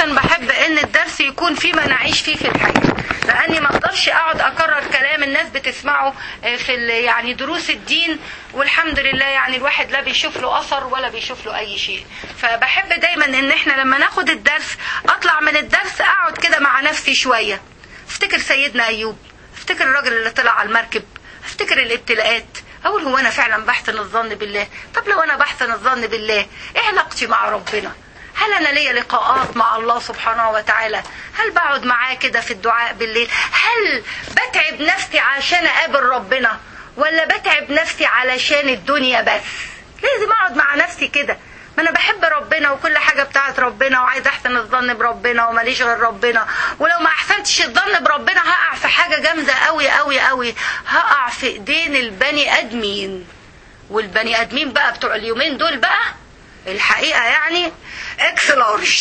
عشان بحب ان الدرس يكون فيما نعيش فيه في الحياه لاني ما اقدرش اقعد اكرر كلام الناس بتسمعه آه، في ال- يعني دروس الدين والحمد لله يعني الواحد لا بيشوف له اثر ولا بيشوف له اي شيء فبحب دايما ان احنا لما ناخد الدرس اطلع من الدرس اقعد كده مع نفسي شويه افتكر سيدنا ايوب افتكر الراجل اللي طلع على المركب افتكر الابتلاءات اقول هو انا فعلا بحسن الظن بالله طب لو انا بحسن الظن بالله ايه علاقتي مع ربنا هل انا ليا لقاءات مع الله سبحانه وتعالى هل بقعد معاه كده في الدعاء بالليل هل بتعب نفسي عشان اقابل ربنا ولا بتعب نفسي علشان الدنيا بس لازم اقعد مع نفسي كده ما انا بحب ربنا وكل حاجه بتاعت ربنا وعايز احسن الظن بربنا وماليش غير ربنا ولو ما احسنتش الظن بربنا هقع في حاجه جامده قوي قوي قوي هقع في ايدين البني ادمين والبني ادمين بقى بتوع اليومين دول بقى الحقيقه يعني اكس لارج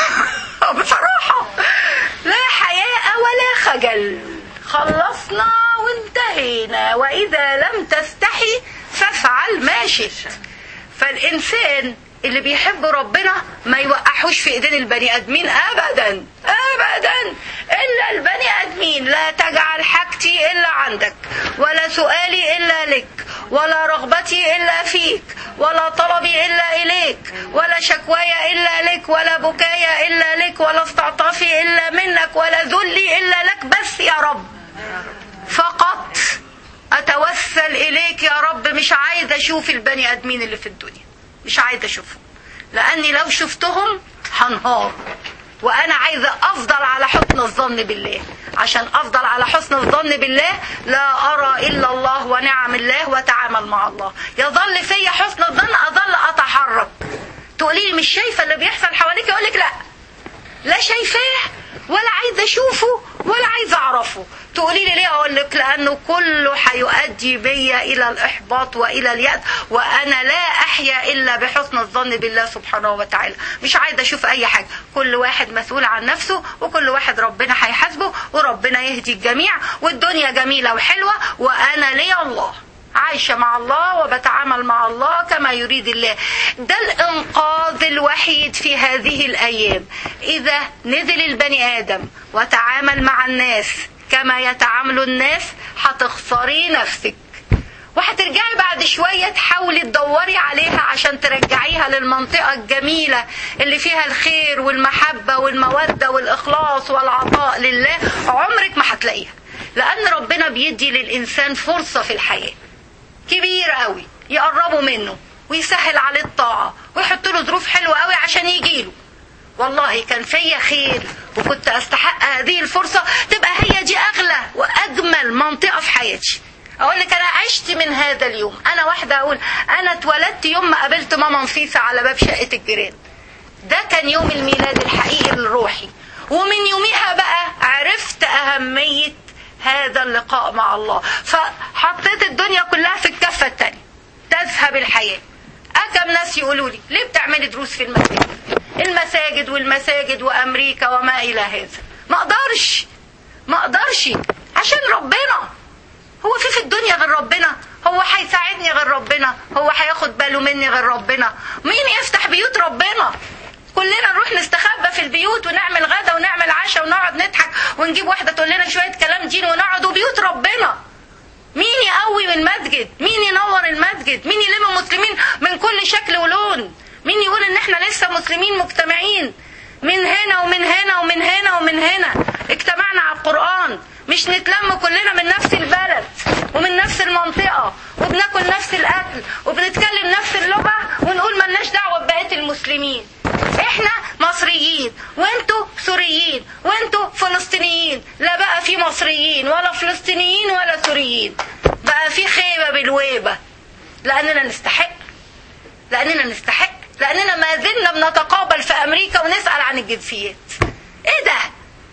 بصراحه لا حياء ولا خجل خلصنا وانتهينا واذا لم تستحي فافعل ما شئت فالإنسان اللي بيحب ربنا ما يوقعوش في ايدين البني ادمين ابدا ابدا الا البني ادمين لا تجعل حاجتي الا عندك ولا سؤالي الا لك ولا رغبتي الا فيك ولا طلبي الا اليك ولا شكواي الا لك ولا بكاي الا لك ولا استعطافي الا منك ولا ذلي الا لك بس يا رب فقط اتوسل اليك يا رب مش عايزه اشوف البني ادمين اللي في الدنيا مش عايزه اشوفهم لاني لو شفتهم هنهار وانا عايزه افضل على حسن الظن بالله عشان افضل على حسن الظن بالله لا ارى الا الله ونعم الله واتعامل مع الله يظل فيا حسن الظن اظل اتحرك تقولي لي مش شايفه اللي بيحصل حواليك اقول لك لا لا شايفاه ولا عايزه اشوفه ولا عايزه اعرفه تقولي لي ليه اقول لك لانه كله هيؤدي بيا الى الاحباط والى الياس وانا لا احيا الا بحسن الظن بالله سبحانه وتعالى مش عايزه اشوف اي حاجه كل واحد مسؤول عن نفسه وكل واحد ربنا هيحاسبه وربنا يهدي الجميع والدنيا جميله وحلوه وانا لي الله عايشة مع الله وبتعامل مع الله كما يريد الله ده الإنقاذ الوحيد في هذه الأيام إذا نزل البني آدم وتعامل مع الناس كما يتعامل الناس هتخسري نفسك وهترجعي بعد شوية تحاولي تدوري عليها عشان ترجعيها للمنطقة الجميلة اللي فيها الخير والمحبة والمودة والإخلاص والعطاء لله عمرك ما هتلاقيها لأن ربنا بيدي للإنسان فرصة في الحياة كبير قوي يقربوا منه ويسهل عليه الطاعة ويحط له ظروف حلوة قوي عشان يجيله والله كان فيا خير وكنت استحق هذه الفرصة تبقى هي دي اغلى واجمل منطقة في حياتي اقول لك انا عشت من هذا اليوم انا واحدة اقول انا اتولدت يوم ما قابلت ماما نفيسة على باب شقة الجيران ده كان يوم الميلاد الحقيقي الروحي ومن يوميها بقى عرفت اهمية هذا اللقاء مع الله فحطيت الدنيا كلها في الكفة التانية تذهب الحياة أكم ناس يقولوا لي ليه بتعملي دروس في المساجد المساجد والمساجد وأمريكا وما إلى هذا ما أقدرش ما أقدرش عشان ربنا هو في في الدنيا غير ربنا هو هيساعدني غير ربنا هو هياخد باله مني غير ربنا مين يفتح بيوت ربنا كلنا نروح نستخبى في البيوت ونعمل غدا ونعمل عشاء ونقعد نضحك ونجيب واحدة تقول لنا شوية كلام دين ونقعد وبيوت ربنا مين يقوي المسجد مين ينور المسجد مين يلم المسلمين من كل شكل ولون مين يقول ان احنا لسه مسلمين مجتمعين من هنا ومن هنا ومن هنا ومن هنا اجتمعنا على القرآن مش نتلم كلنا من نفس البلد ومن نفس المنطقة وبناكل نفس الأكل وبنتكلم نفس اللغة ونقول ملناش دعوة ببقية المسلمين احنا مصريين وانتوا سوريين وانتوا فلسطينيين لا بقى في مصريين ولا فلسطينيين ولا سوريين بقى في خيبة بالويبة لأننا نستحق لأننا نستحق لأننا ما زلنا بنتقابل في أمريكا ونسأل عن الجنسيات ايه ده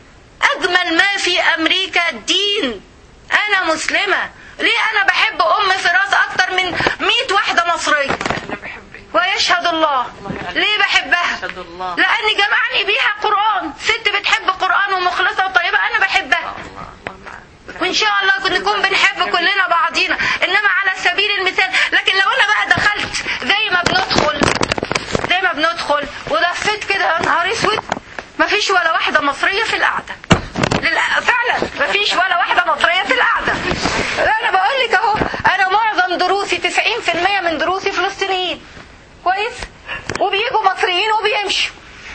أجمل ما في أمريكا الدين أنا مسلمة ليه أنا بحب أم فراس أكتر من 100 واحدة مصرية انا بحبك ويشهد الله الله ليه بحبها يشهد الله لأن جمعني بيها قرآن ست بتحب قرآن ومخلصة وطيبة أنا بحبها الله الله معك وإن شاء الله كن- نكون بنحب كلنا بعضينا إنما على سبيل المثال لكن لو أنا بقى دخلت زي ما بندخل زي ما بندخل ولفيت كده يا نهار اسود ما فيش ولا واحده مصريه في القعده للأ... فعلا ما فيش ولا واحده مصريه في القعده انا بقول لك اهو انا معظم دروسي 90% من دروسي فلسطينيين كويس وبيجوا مصريين وبيمشوا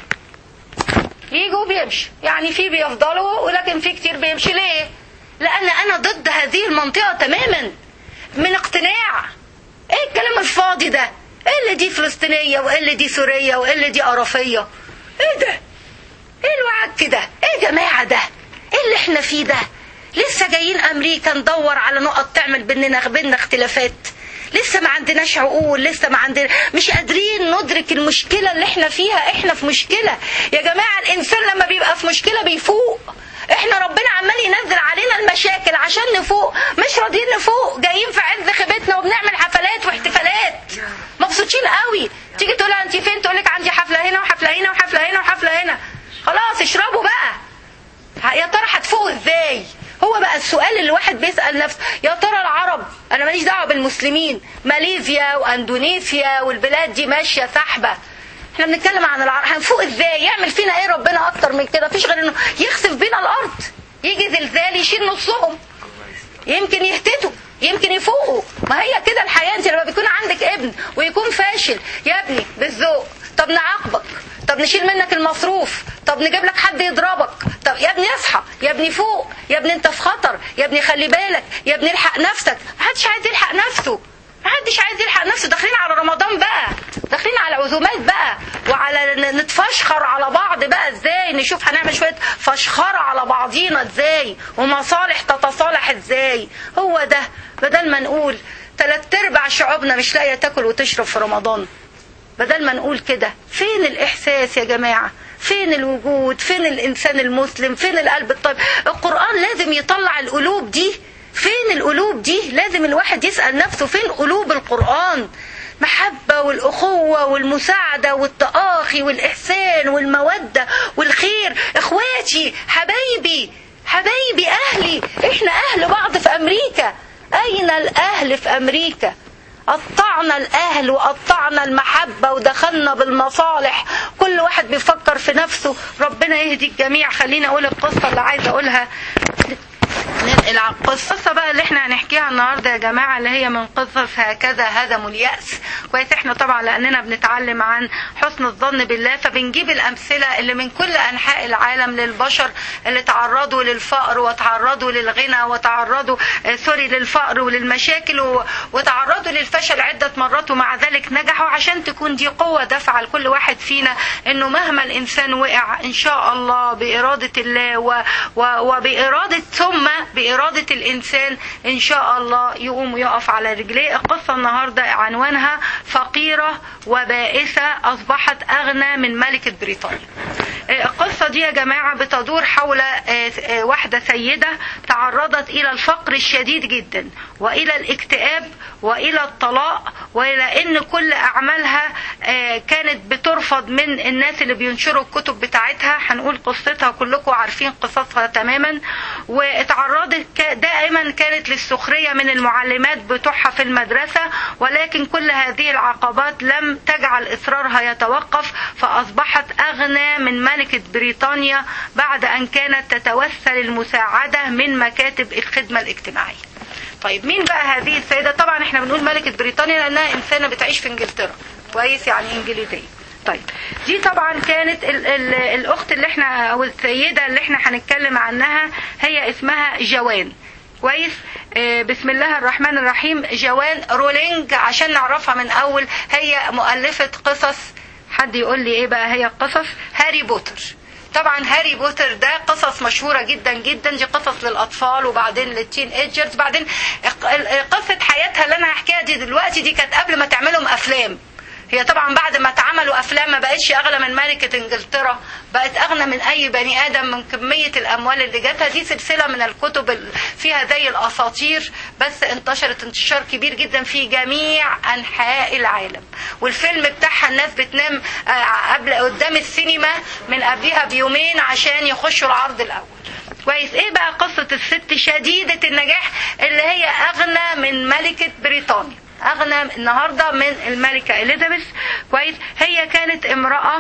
يجوا وبيمشوا يعني في بيفضلوا ولكن في كتير بيمشي ليه لان انا ضد هذه المنطقه تماما من اقتناع ايه الكلام الفاضي ده ايه اللي دي فلسطينيه وايه اللي دي سوريه وايه اللي دي قرفيه ايه ده ايه الوعك ده ايه يا جماعه ده ايه اللي احنا فيه ده لسه جايين امريكا ندور على نقط تعمل بيننا بيننا اختلافات لسه ما عندناش عقول لسه ما عندنا مش قادرين ندرك المشكله اللي احنا فيها احنا في مشكله يا جماعه الانسان لما بيبقى في مشكله بيفوق احنا ربنا عمال ينزل علينا المشاكل عشان نفوق مش راضيين نفوق جايين في عز خيبتنا وبنعمل حفلات واحتفالات مبسوطين قوي تيجي تقول لها انت فين تقول لك عندي حفله هنا وحفله هنا وحفله هنا وحفله هنا خلاص اشربوا بقى يا ترى هتفوقوا ازاي هو بقى السؤال اللي الواحد بيسأل نفسه يا ترى العرب انا ماليش دعوه بالمسلمين ماليزيا واندونيسيا والبلاد دي ماشيه سحبه احنا بنتكلم عن العرب هنفوق ازاي يعمل فينا ايه ربنا اكتر من كده مفيش غير انه يخسف بينا الارض يجي زلزال يشيل نصهم يمكن يهتدوا يمكن يفوقوا ما هي كده الحياه انت لما بيكون عندك ابن ويكون فاشل يا ابني بالذوق طب نعاقبك طب نشيل منك المصروف طب نجيب لك حد يضربك طب يا ابني اصحى يا ابني فوق يا ابني انت في خطر يا ابني خلي بالك يا ابني الحق نفسك محدش عايز يلحق نفسه محدش عايز يلحق نفسه داخلين على رمضان بقى داخلين على عزومات بقى وعلى ن- نتفشخر على بعض بقى ازاي نشوف هنعمل شويه فشخره على بعضينا ازاي ومصالح تتصالح ازاي هو ده بدل ما نقول تلات ارباع شعوبنا مش لاقيه تاكل وتشرب في رمضان بدل ما نقول كده فين الإحساس يا جماعة فين الوجود فين الإنسان المسلم فين القلب الطيب القرآن لازم يطلع القلوب دي فين القلوب دي لازم الواحد يسأل نفسه فين قلوب القرآن محبة والأخوة والمساعدة والتآخي والإحسان والمودة والخير إخواتي حبايبي حبايبي أهلي إحنا أهل بعض في أمريكا أين الأهل في أمريكا قطعنا الاهل وقطعنا المحبة ودخلنا بالمصالح كل واحد بيفكر في نفسه ربنا يهدي الجميع خليني اقول القصة اللي عايزة اقولها ننقل على القصة بقى اللي احنا هنحكيها النهاردة يا جماعة اللي هي من قصص هكذا هدموا اليأس كويس احنا طبعا لأننا بنتعلم عن حسن الظن بالله فبنجيب الأمثلة اللي من كل أنحاء العالم للبشر اللي تعرضوا للفقر وتعرضوا للغنى وتعرضوا آه، سوري للفقر وللمشاكل و- وتعرضوا للفشل عدة مرات ومع ذلك نجحوا عشان تكون دي قوة دافعة لكل واحد فينا انه مهما الانسان وقع ان شاء الله بإرادة الله و و وبإرادة ثم بإرادة الإنسان إن شاء الله يقوم ويقف على رجليه القصة النهاردة عنوانها فقيرة وبائسة أصبحت أغنى من ملكة بريطانيا القصة دي يا جماعة بتدور حول آه، آه، واحدة سيدة تعرضت إلى الفقر الشديد جدا وإلى الاكتئاب وإلى الطلاق وإلى أن كل أعمالها آه، كانت بترفض من الناس اللي بينشروا الكتب بتاعتها هنقول قصتها كلكم عارفين قصصها تماما واتعرضت ك- دائما كانت للسخرية من المعلمات بتوعها في المدرسة ولكن كل هذه العقبات لم تجعل إصرارها يتوقف فأصبحت أغنى من ملكة بريطانيا بعد أن كانت تتوسل المساعدة من مكاتب الخدمة الاجتماعية طيب مين بقى هذه السيدة طبعا احنا بنقول ملكة بريطانيا لأنها إنسانة بتعيش في إنجلترا كويس يعني إنجليزية طيب دي طبعا كانت ال ال الأخت اللي احنا أو السيدة اللي احنا هنتكلم عنها هي اسمها جوان كويس آه، بسم الله الرحمن الرحيم جوان رولينج عشان نعرفها من أول هي مؤلفة قصص حد يقول لي ايه بقى هي القصص هاري بوتر طبعا هاري بوتر ده قصص مشهوره جدا جدا دي قصص للاطفال وبعدين للتين ايجرز بعدين قصه حياتها اللي انا هحكيها دي دلوقتي دي كانت قبل ما تعملهم افلام هي طبعا بعد ما اتعملوا افلام ما بقتش اغلى من ملكه انجلترا بقت اغنى من اي بني ادم من كميه الاموال اللي جاتها دي سلسله من الكتب ال- فيها زي الاساطير بس انتشرت انتشار كبير جدا في جميع انحاء العالم والفيلم بتاعها الناس بتنام آه، قبل قدام السينما من قبلها بيومين عشان يخشوا العرض الاول كويس ايه بقى قصة الست شديدة النجاح اللي هي اغنى من ملكة بريطانيا اغنى النهاردة من الملكة اليزابيث كويس هي كانت امرأة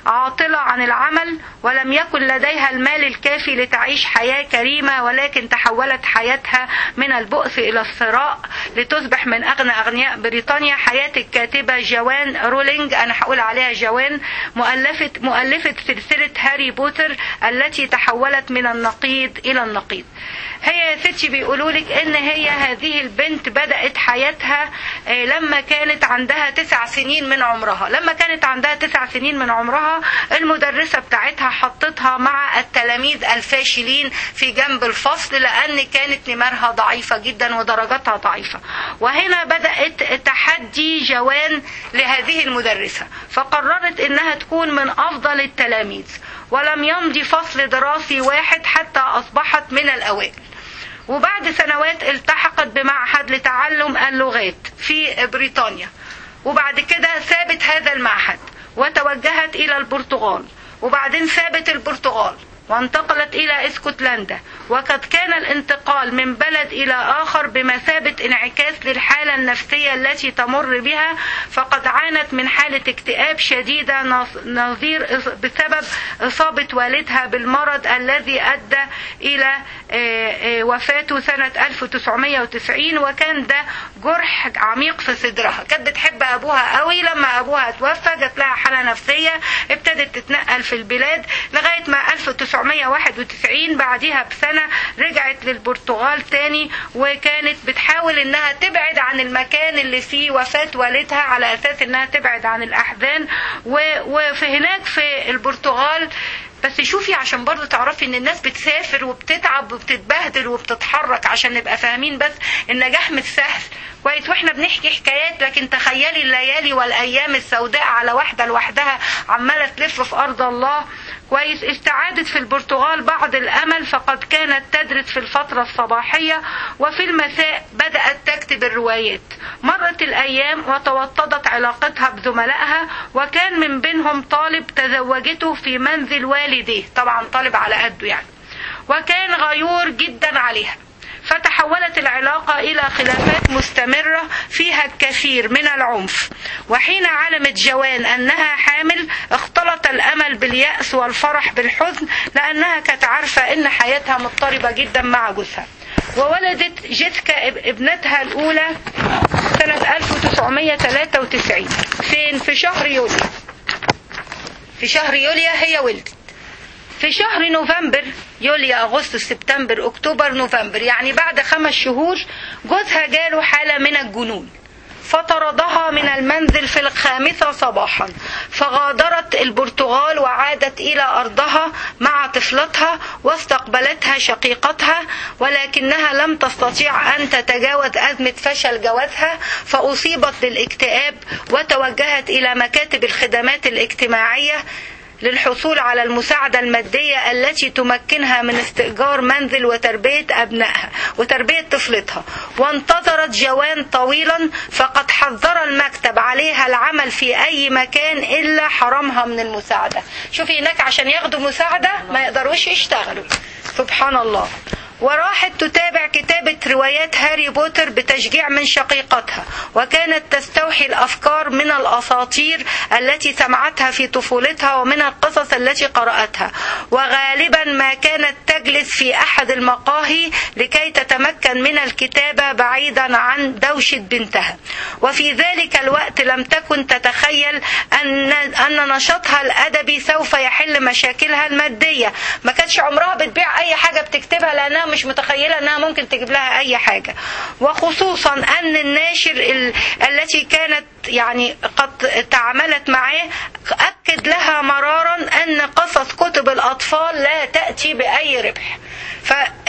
عاطلة عن العمل ولم يكن لديها المال الكافي لتعيش حياة كريمة ولكن تحولت حياتها من البؤس إلى الثراء لتصبح من أغنى أغنياء بريطانيا حياة الكاتبة جوان رولينج أنا هقول عليها جوان مؤلفة مؤلفة سلسلة هاري بوتر التي تحولت من النقيض إلى النقيض هي يا ستي بيقولوا لك ان هي هذه البنت بدأت حياتها آه، لما كانت عندها تسع سنين من عمرها لما كانت عندها تسع سنين من عمرها المدرسة بتاعتها حطتها مع التلاميذ الفاشلين في جنب الفصل لان كانت نمرها ضعيفة جدا ودرجاتها ضعيفة وهنا بدأت تحدي جوان لهذه المدرسة فقررت انها تكون من افضل التلاميذ ولم يمضي فصل دراسي واحد حتى اصبحت من الاوائل وبعد سنوات التحقت بمعهد لتعلم اللغات في بريطانيا وبعد كده سابت هذا المعهد وتوجهت إلى البرتغال وبعدين سابت البرتغال وانتقلت إلى اسكتلندا وقد كان الانتقال من بلد إلى آخر بمثابة انعكاس للحالة النفسية التي تمر بها فقد عانت من حالة اكتئاب شديدة نظ- نظير إص- بسبب إصابة والدها بالمرض الذي أدى إلى آه، آه، وفاته سنة 1990 وكان ده جرح عميق في صدرها كانت بتحب أبوها قوي لما أبوها توفى جات لها حالة نفسية ابتدت تتنقل في البلاد لغاية ما 1991 بعديها بسنة رجعت للبرتغال تاني وكانت بتحاول انها تبعد عن المكان اللي فيه وفاة والدها على اساس انها تبعد عن الاحزان و- وفي هناك في البرتغال بس شوفي عشان برضه تعرفي ان الناس بتسافر وبتتعب وبتتبهدل وبتتحرك عشان نبقى فاهمين بس النجاح مش سهل كويس واحنا بنحكي حكايات لكن تخيلي الليالي والايام السوداء على واحده لوحدها عماله تلف في ارض الله كويس استعادت في البرتغال بعض الامل فقد كانت تدرس في الفتره الصباحيه وفي المساء بدات تكتب الروايات مرت الايام وتوطدت علاقتها بزملائها وكان من بينهم طالب تزوجته في منزل والديه طبعا طالب على قده يعني وكان غيور جدا عليها فتحولت العلاقة إلى خلافات مستمرة فيها الكثير من العنف وحين علمت جوان أنها حامل اختلط الأمل باليأس والفرح بالحزن لأنها كانت عارفة أن حياتها مضطربة جدا مع جوزها وولدت جيسكا اب- ابنتها الأولى سنة 1993 فين في شهر يوليو في شهر يوليو هي ولدت في شهر نوفمبر يوليو اغسطس سبتمبر اكتوبر نوفمبر يعني بعد خمس شهور جوزها جاله حاله من الجنون فطردها من المنزل في الخامسة صباحا فغادرت البرتغال وعادت إلى أرضها مع طفلتها واستقبلتها شقيقتها ولكنها لم تستطيع أن تتجاوز أزمة فشل جوازها فأصيبت بالاكتئاب وتوجهت إلى مكاتب الخدمات الاجتماعية للحصول على المساعدة المادية التي تمكنها من استئجار منزل وتربية أبنائها وتربية طفلتها وانتظرت جوان طويلا فقد حذر المكتب عليها العمل في أي مكان إلا حرمها من المساعدة شوفي هناك عشان ياخدوا مساعدة ما يقدروش يشتغلوا سبحان الله وراحت تتابع كتابة روايات هاري بوتر بتشجيع من شقيقتها وكانت تستوحي الأفكار من الأساطير التي سمعتها في طفولتها ومن القصص التي قرأتها وغالبا ما كانت تجلس في أحد المقاهي لكي تتمكن من الكتابة بعيدا عن دوشة بنتها وفي ذلك الوقت لم تكن تتخيل أن, أن نشاطها الأدبي سوف يحل مشاكلها المادية ما كانتش عمرها بتبيع أي حاجة بتكتبها لأنها مش متخيلة أنها ممكن تجيب لها أي حاجة وخصوصا أن الناشر ال... التي كانت يعني قد تعاملت معاه أكد لها مرارا أن قصص كتب الأطفال لا تأتي بأي ربح ف...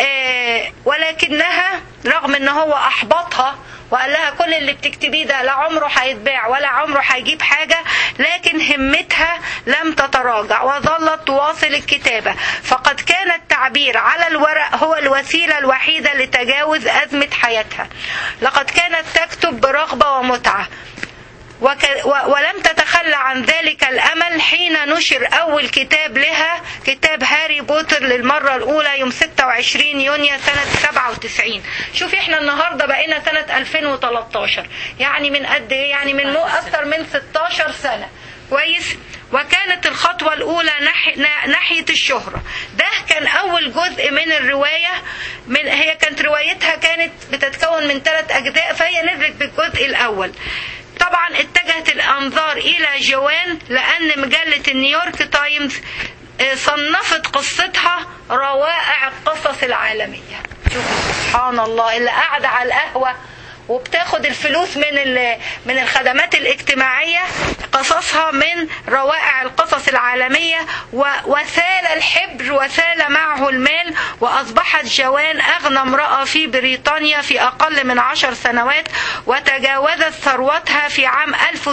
آه، ولكنها رغم أن هو أحبطها وقال لها كل اللي بتكتبيه ده لا عمره هيتباع ولا عمره هيجيب حاجة لكن همتها لم تتراجع وظلت تواصل الكتابة فقد كان التعبير على الورق هو الوسيلة الوحيدة لتجاوز أزمة حياتها لقد كانت تكتب برغبة ومتعة وك... و... ولم تتخلى عن ذلك الأمل حين نشر أول كتاب لها كتاب هاري بوتر للمرة الأولى يوم 26 يونيو سنة 97 شوف احنا النهاردة بقينا سنة 2013 يعني من قد ايه يعني من مو أكثر من 16 سنة كويس وكانت الخطوة الأولى ناحية, ناحية الشهرة ده كان أول جزء من الرواية من هي كانت روايتها كانت بتتكون من ثلاث أجزاء فهي نزلت بالجزء الأول طبعا اتجهت الأنظار إلى جوان لأن مجلة نيويورك تايمز صنفت قصتها روائع القصص العالمية شوفوا سبحان الله اللي قاعدة على القهوة وبتاخد الفلوس من من الخدمات الاجتماعية قصصها من روائع القصص العالمية وسال الحبر وسال معه المال وأصبحت جوان أغنى امرأة في بريطانيا في أقل من عشر سنوات وتجاوزت ثروتها في عام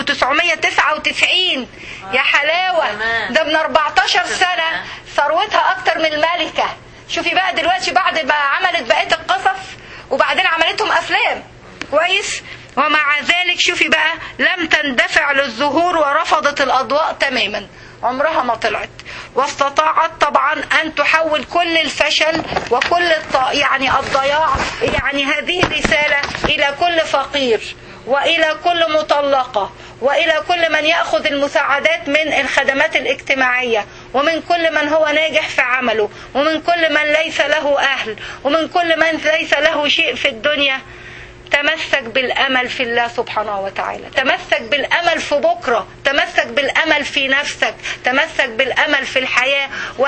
1999 يا حلاوة ده من 14 سنة ثروتها أكتر من الملكة شوفي بقى دلوقتي بعد ما عملت بقية القصص وبعدين عملتهم أفلام كويس ومع ذلك شوفي بقى لم تندفع للظهور ورفضت الأضواء تماما عمرها ما طلعت واستطاعت طبعا أن تحول كل الفشل وكل الط... يعني الضياع يعني هذه الرسالة إلى كل فقير وإلى كل مطلقة وإلى كل من يأخذ المساعدات من الخدمات الاجتماعية ومن كل من هو ناجح في عمله ومن كل من ليس له أهل ومن كل من ليس له شيء في الدنيا تمسك بالامل في الله سبحانه وتعالى تمسك بالامل في بكره تمسك بالامل في نفسك تمسك بالامل في الحياه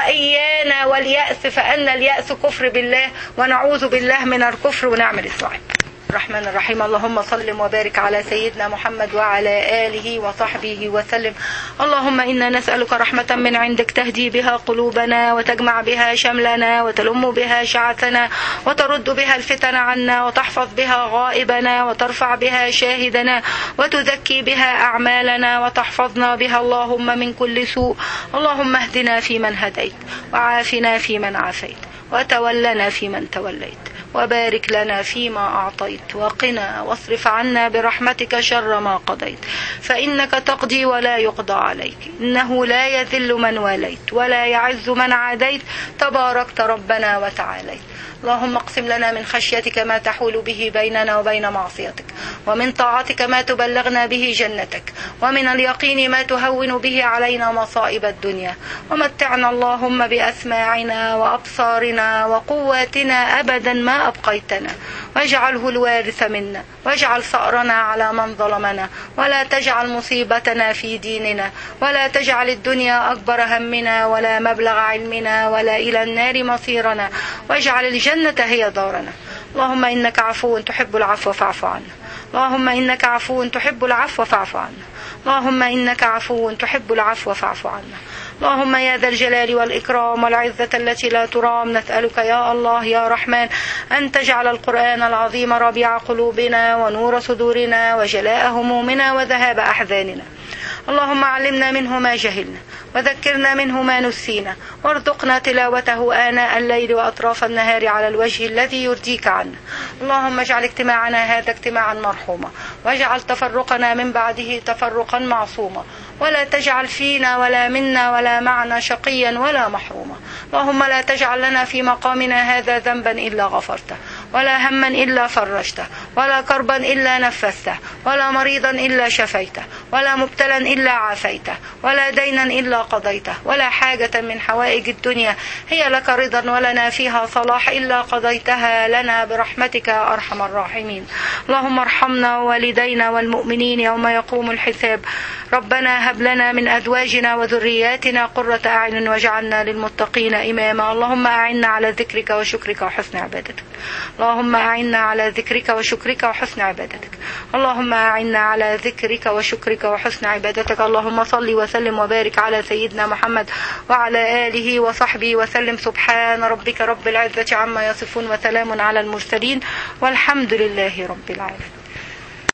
وايانا والياس فان الياس كفر بالله ونعوذ بالله من الكفر ونعمل الصعب الرحمن الرحيم اللهم صل وبارك على سيدنا محمد وعلى آله وصحبه وسلم اللهم إنا نسألك رحمة من عندك تهدي بها قلوبنا وتجمع بها شملنا وتلم بها شعثنا وترد بها الفتن عنا وتحفظ بها غائبنا وترفع بها شاهدنا وتزكي بها أعمالنا وتحفظنا بها اللهم من كل سوء اللهم اهدنا فيمن هديت وعافنا فيمن عافيت وتولنا فيمن توليت وبارك لنا فيما أعطيت وقنا واصرف عنا برحمتك شر ما قضيت فإنك تقضي ولا يقضى عليك إنه لا يذل من واليت ولا يعز من عاديت تباركت ربنا وتعاليت اللهم اقسم لنا من خشيتك ما تحول به بيننا وبين معصيتك ومن طاعتك ما تبلغنا به جنتك ومن اليقين ما تهون به علينا مصائب الدنيا ومتعنا اللهم بأسماعنا وأبصارنا وقواتنا أبدا ما أبقيتنا واجعله الوارث منا واجعل ثأرنا على من ظلمنا ولا تجعل مصيبتنا في ديننا ولا تجعل الدنيا أكبر همنا ولا مبلغ علمنا ولا إلى النار مصيرنا واجعل الجنة هي دارنا اللهم إنك عفو تحب العفو فاعف عنا اللهم إنك عفو تحب العفو فاعف عنا اللهم إنك عفو تحب العفو فاعف عنا اللهم يا ذا الجلال والإكرام والعزة التي لا ترام نسألك يا الله يا رحمن أن تجعل القرآن العظيم ربيع قلوبنا ونور صدورنا وجلاء همومنا وذهاب أحزاننا اللهم علمنا منه ما جهلنا وذكرنا منه ما نسينا وارزقنا تلاوته آناء الليل وأطراف النهار على الوجه الذي يرضيك عنا اللهم اجعل اجتماعنا هذا اجتماعا مرحوما واجعل تفرقنا من بعده تفرقا معصوما ولا تجعل فينا ولا منا ولا معنا شقيا ولا محروما اللهم لا تجعل لنا في مقامنا هذا ذنبا إلا غفرته ولا هما إلا فرجته ولا كربا إلا نفسته ولا مريضا إلا شفيته ولا مبتلا إلا عافيته ولا دينا إلا قضيته ولا حاجة من حوائج الدنيا هي لك رضا ولنا فيها صلاح إلا قضيتها لنا برحمتك يا أرحم الراحمين اللهم ارحمنا ووالدينا والمؤمنين يوم يقوم الحساب ربنا هب لنا من أزواجنا وذرياتنا قرة أعين واجعلنا للمتقين إماما اللهم أعنا على ذكرك وشكرك وحسن عبادتك اللهم أعنا على ذكرك وشكرك وحسن عبادتك اللهم أعنا على ذكرك وشكرك وحسن عبادتك اللهم صل وسلم وبارك على سيدنا محمد وعلى آله وصحبه وسلم سبحان ربك رب العزة عما يصفون وسلام على المرسلين والحمد لله رب العالمين